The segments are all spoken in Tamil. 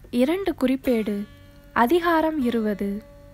இரண்டு குறிப்பேடு அதிகாரம் இருபது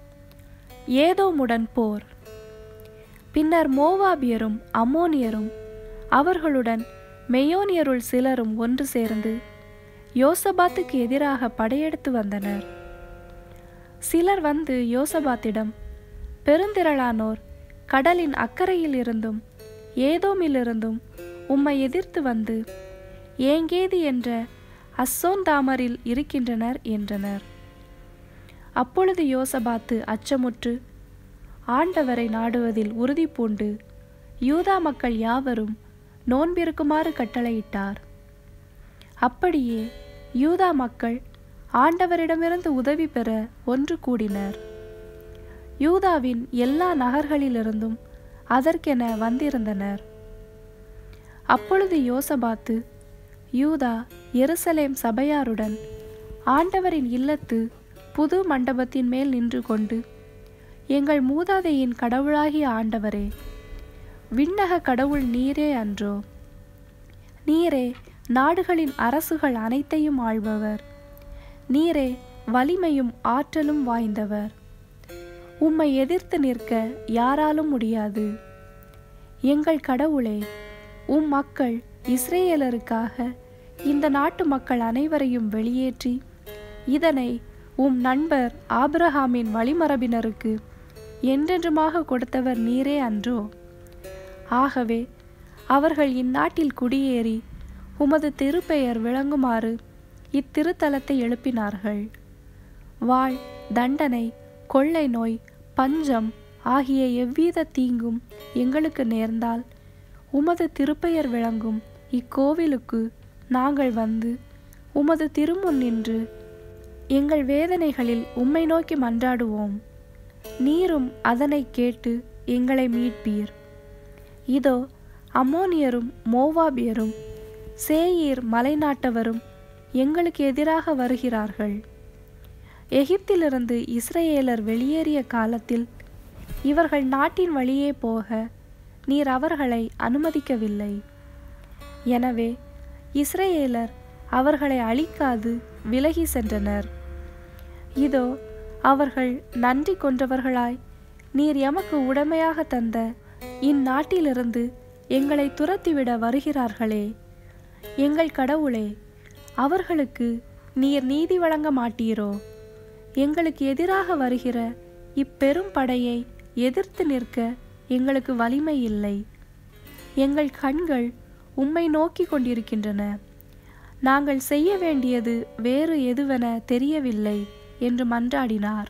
ஏதோமுடன் போர் பின்னர் மோவாபியரும் அம்மோனியரும் அவர்களுடன் மெயோனியருள் சிலரும் ஒன்று சேர்ந்து யோசபாத்துக்கு எதிராக படையெடுத்து வந்தனர் சிலர் வந்து யோசபாத்திடம் பெருந்திரளானோர் கடலின் அக்கறையில் இருந்தும் ஏதோமிலிருந்தும் உம்மை எதிர்த்து வந்து ஏங்கேதி என்ற அஸ்ஸோந்தாமரில் இருக்கின்றனர் என்றனர் அப்பொழுது யோசபாத்து அச்சமுற்று ஆண்டவரை நாடுவதில் உறுதி பூண்டு யூதா மக்கள் யாவரும் நோன்பிருக்குமாறு கட்டளையிட்டார் அப்படியே யூதா மக்கள் ஆண்டவரிடமிருந்து உதவி பெற ஒன்று கூடினர் யூதாவின் எல்லா நகர்களிலிருந்தும் அதற்கென வந்திருந்தனர் அப்பொழுது யோசபாத்து யூதா எருசலேம் சபையாருடன் ஆண்டவரின் இல்லத்து புது மண்டபத்தின் மேல் நின்று கொண்டு எங்கள் மூதாதையின் கடவுளாகிய ஆண்டவரே விண்ணக கடவுள் நீரே அன்றோ நீரே நாடுகளின் அரசுகள் அனைத்தையும் ஆள்பவர் நீரே வலிமையும் ஆற்றலும் வாய்ந்தவர் உம்மை எதிர்த்து நிற்க யாராலும் முடியாது எங்கள் கடவுளே உம் மக்கள் இஸ்ரேலருக்காக இந்த நாட்டு மக்கள் அனைவரையும் வெளியேற்றி இதனை உம் நண்பர் ஆபிரஹாமின் வழிமரபினருக்கு என்றென்றுமாக கொடுத்தவர் நீரே அன்றோ ஆகவே அவர்கள் இந்நாட்டில் குடியேறி உமது திருப்பெயர் விளங்குமாறு இத்திருத்தலத்தை எழுப்பினார்கள் வாழ் தண்டனை கொள்ளை நோய் பஞ்சம் ஆகிய எவ்வித தீங்கும் எங்களுக்கு நேர்ந்தால் உமது திருப்பெயர் விளங்கும் இக்கோவிலுக்கு நாங்கள் வந்து உமது திருமுன் நின்று எங்கள் வேதனைகளில் உம்மை நோக்கி மன்றாடுவோம் நீரும் அதனை கேட்டு எங்களை மீட்பீர் இதோ அம்மோனியரும் மோவாபியரும் சேயீர் மலைநாட்டவரும் எங்களுக்கு எதிராக வருகிறார்கள் எகிப்திலிருந்து இஸ்ரேலர் வெளியேறிய காலத்தில் இவர்கள் நாட்டின் வழியே போக நீர் அவர்களை அனுமதிக்கவில்லை எனவே இஸ்ரேலர் அவர்களை அழிக்காது விலகி சென்றனர் இதோ அவர்கள் நன்றி கொண்டவர்களாய் நீர் எமக்கு உடமையாக தந்த இந்நாட்டிலிருந்து எங்களை துரத்திவிட வருகிறார்களே எங்கள் கடவுளே அவர்களுக்கு நீர் நீதி வழங்க மாட்டீரோ எங்களுக்கு எதிராக வருகிற இப்பெரும் படையை எதிர்த்து நிற்க எங்களுக்கு வலிமை இல்லை எங்கள் கண்கள் உம்மை நோக்கி கொண்டிருக்கின்றன நாங்கள் செய்ய வேண்டியது வேறு எதுவென தெரியவில்லை என்று மன்றாடினார்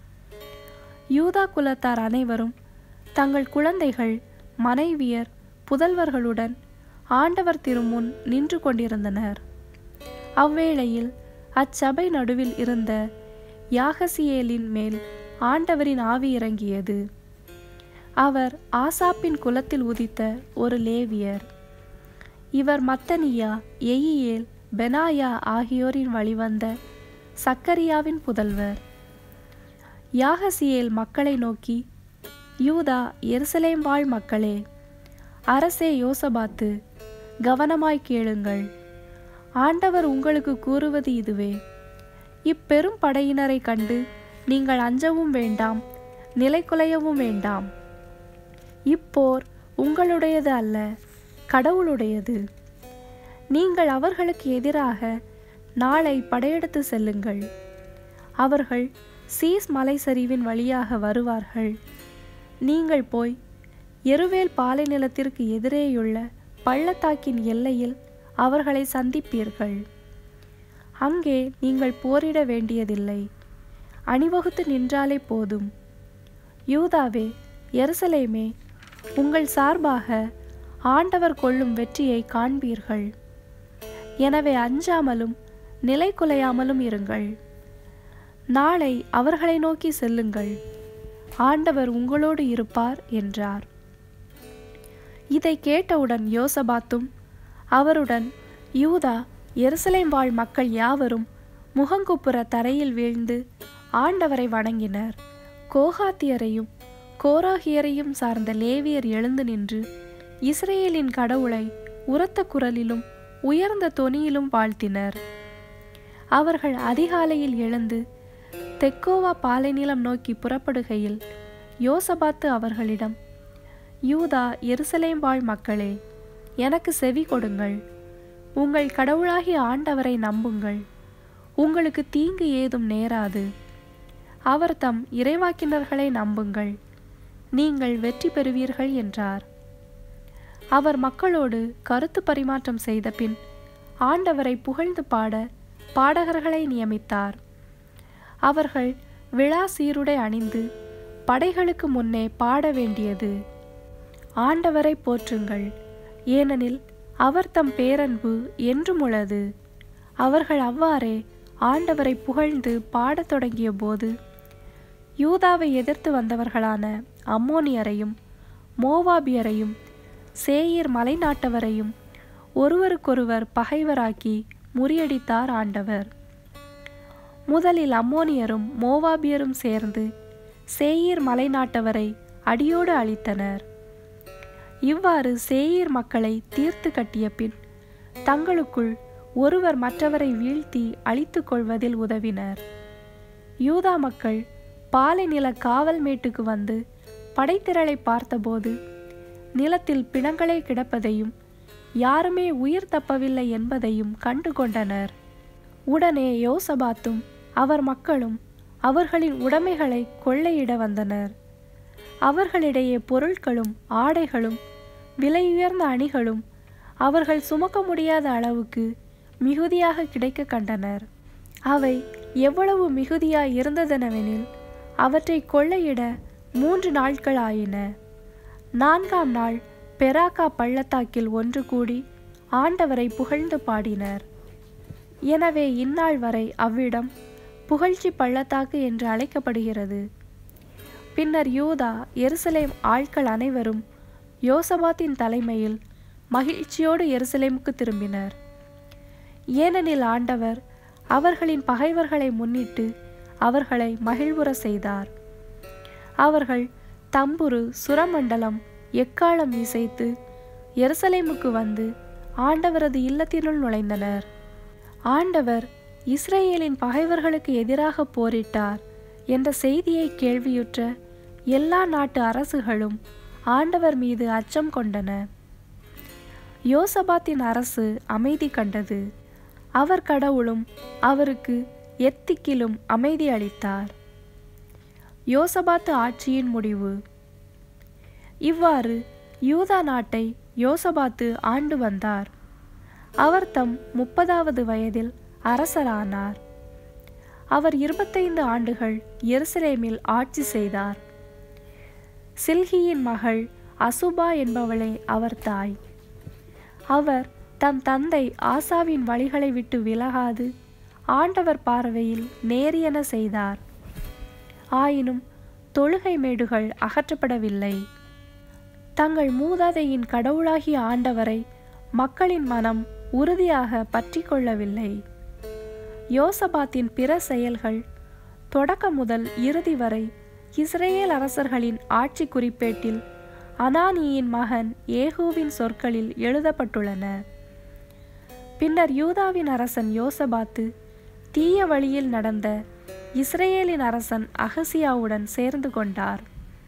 யூதா குலத்தார் அனைவரும் தங்கள் குழந்தைகள் மனைவியர் புதல்வர்களுடன் ஆண்டவர் திருமுன் நின்று கொண்டிருந்தனர் அவ்வேளையில் அச்சபை நடுவில் இருந்த யாகசியேலின் மேல் ஆண்டவரின் ஆவி இறங்கியது அவர் ஆசாப்பின் குலத்தில் உதித்த ஒரு லேவியர் இவர் மத்தனியா எயியேல் பெனாயா ஆகியோரின் வழிவந்த சக்கரியாவின் புதல்வர் யாகசியேல் மக்களை நோக்கி யூதா எருசலேம் வாழ் மக்களே அரசே யோசபாத்து கவனமாய் கேளுங்கள் ஆண்டவர் உங்களுக்கு கூறுவது இதுவே இப்பெரும் படையினரை கண்டு நீங்கள் அஞ்சவும் வேண்டாம் நிலைகுலையவும் வேண்டாம் இப்போர் உங்களுடையது அல்ல கடவுளுடையது நீங்கள் அவர்களுக்கு எதிராக நாளை படையெடுத்து செல்லுங்கள் அவர்கள் சீஸ் மலை சரிவின் வழியாக வருவார்கள் நீங்கள் போய் எருவேல் பாலை நிலத்திற்கு எதிரேயுள்ள பள்ளத்தாக்கின் எல்லையில் அவர்களை சந்திப்பீர்கள் அங்கே நீங்கள் போரிட வேண்டியதில்லை அணிவகுத்து நின்றாலே போதும் யூதாவே எருசலேமே உங்கள் சார்பாக ஆண்டவர் கொள்ளும் வெற்றியை காண்பீர்கள் எனவே அஞ்சாமலும் நிலை குலையாமலும் இருங்கள் நாளை அவர்களை நோக்கி செல்லுங்கள் ஆண்டவர் உங்களோடு இருப்பார் என்றார் இதை கேட்டவுடன் யோசபாத்தும் அவருடன் யூதா எருசலேம் வாழ் மக்கள் யாவரும் முகங்குப்புற தரையில் வீழ்ந்து ஆண்டவரை வணங்கினர் கோகாத்தியரையும் கோராகியரையும் சார்ந்த லேவியர் எழுந்து நின்று இஸ்ரேலின் கடவுளை உரத்த குரலிலும் உயர்ந்த தொனியிலும் வாழ்த்தினர் அவர்கள் அதிகாலையில் எழுந்து தெக்கோவா பாலைநிலம் நோக்கி புறப்படுகையில் யோசபாத்து அவர்களிடம் யூதா எருசலேம் வாழ் மக்களே எனக்கு செவி கொடுங்கள் உங்கள் கடவுளாகிய ஆண்டவரை நம்புங்கள் உங்களுக்கு தீங்கு ஏதும் நேராது அவர் தம் இறைவாக்கினர்களை நம்புங்கள் நீங்கள் வெற்றி பெறுவீர்கள் என்றார் அவர் மக்களோடு கருத்து பரிமாற்றம் செய்த பின் ஆண்டவரை புகழ்ந்து பாட பாடகர்களை நியமித்தார் அவர்கள் விழா சீருடை அணிந்து படைகளுக்கு முன்னே பாட வேண்டியது ஆண்டவரை போற்றுங்கள் ஏனெனில் அவர் தம் பேரன்பு என்றும் உள்ளது அவர்கள் அவ்வாறே ஆண்டவரை புகழ்ந்து பாடத் தொடங்கிய போது யூதாவை எதிர்த்து வந்தவர்களான அம்மோனியரையும் மோவாபியரையும் சேயீர் மலைநாட்டவரையும் ஒருவருக்கொருவர் பகைவராக்கி முறியடித்தார் ஆண்டவர் முதலில் அம்மோனியரும் மோவாபியரும் சேர்ந்து சேயீர் மலைநாட்டவரை அடியோடு அழித்தனர் இவ்வாறு சேயீர் மக்களை தீர்த்து கட்டிய பின் தங்களுக்குள் ஒருவர் மற்றவரை வீழ்த்தி அழித்துக் கொள்வதில் உதவினர் யூதா மக்கள் பாலை நில காவல் மேட்டுக்கு வந்து படைத்திரளை பார்த்தபோது நிலத்தில் பிணங்களே கிடப்பதையும் யாருமே உயிர் தப்பவில்லை என்பதையும் கண்டு கொண்டனர் உடனே யோசபாத்தும் அவர் மக்களும் அவர்களின் உடைமைகளை கொள்ளையிட வந்தனர் அவர்களிடையே பொருட்களும் ஆடைகளும் விலையுயர்ந்த அணிகளும் அவர்கள் சுமக்க முடியாத அளவுக்கு மிகுதியாக கிடைக்க கண்டனர் அவை எவ்வளவு மிகுதியாய் இருந்ததெனவெனில் அவற்றை கொள்ளையிட மூன்று நாட்கள் ஆயின நான்காம் நாள் பெராக்கா பள்ளத்தாக்கில் ஒன்று கூடி ஆண்டவரை புகழ்ந்து பாடினர் எனவே இந்நாள் வரை அவ்விடம் புகழ்ச்சி பள்ளத்தாக்கு என்று அழைக்கப்படுகிறது பின்னர் யூதா எருசலேம் ஆட்கள் அனைவரும் யோசபாத்தின் தலைமையில் மகிழ்ச்சியோடு எருசலேமுக்கு திரும்பினர் ஏனெனில் ஆண்டவர் அவர்களின் பகைவர்களை முன்னிட்டு அவர்களை மகிழ்வுற செய்தார் அவர்கள் தம்புரு சுரமண்டலம் எக்காலம் இசைத்து எருசலேமுக்கு வந்து ஆண்டவரது இல்லத்தினுள் நுழைந்தனர் ஆண்டவர் இஸ்ரேலின் பகைவர்களுக்கு எதிராக போரிட்டார் என்ற செய்தியை கேள்வியுற்ற எல்லா நாட்டு அரசுகளும் ஆண்டவர் மீது அச்சம் கொண்டன யோசபாத்தின் அரசு அமைதி கண்டது அவர் கடவுளும் அவருக்கு எத்திக்கிலும் அமைதி அளித்தார் யோசபாத்து ஆட்சியின் முடிவு இவ்வாறு யூதா நாட்டை யோசபாத்து ஆண்டு வந்தார் அவர் தம் முப்பதாவது வயதில் அரசரானார் அவர் இருபத்தைந்து ஆண்டுகள் எருசலேமில் ஆட்சி செய்தார் சில்கியின் மகள் அசுபா என்பவளே அவர் தாய் அவர் தம் தந்தை ஆசாவின் வழிகளை விட்டு விலகாது ஆண்டவர் பார்வையில் நேரியன செய்தார் ஆயினும் தொழுகை மேடுகள் அகற்றப்படவில்லை தங்கள் மூதாதையின் கடவுளாகிய ஆண்டவரை மக்களின் மனம் உறுதியாக பற்றி கொள்ளவில்லை யோசபாத்தின் பிற செயல்கள் தொடக்க முதல் இறுதி வரை இஸ்ரேல் அரசர்களின் ஆட்சி குறிப்பேட்டில் அனானியின் மகன் ஏகூவின் சொற்களில் எழுதப்பட்டுள்ளன பின்னர் யூதாவின் அரசன் யோசபாத்து தீய வழியில் நடந்த இஸ்ரேலின் அரசன் அகசியாவுடன் சேர்ந்து கொண்டார்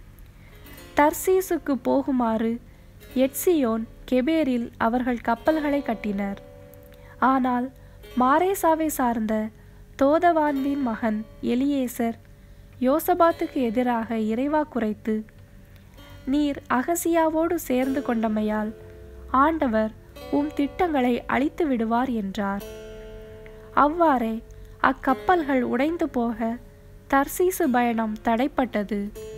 தர்சீசுக்கு போகுமாறு எட்சியோன் கெபேரில் அவர்கள் கப்பல்களை கட்டினர் ஆனால் மாரேசாவை சார்ந்த தோதவான்வின் மகன் எலியேசர் யோசபாத்துக்கு எதிராக இறைவா குறைத்து நீர் அகசியாவோடு சேர்ந்து கொண்டமையால் ஆண்டவர் உம் திட்டங்களை அழித்து விடுவார் என்றார் அவ்வாறே அக்கப்பல்கள் உடைந்து போக தர்சீசு பயணம் தடைப்பட்டது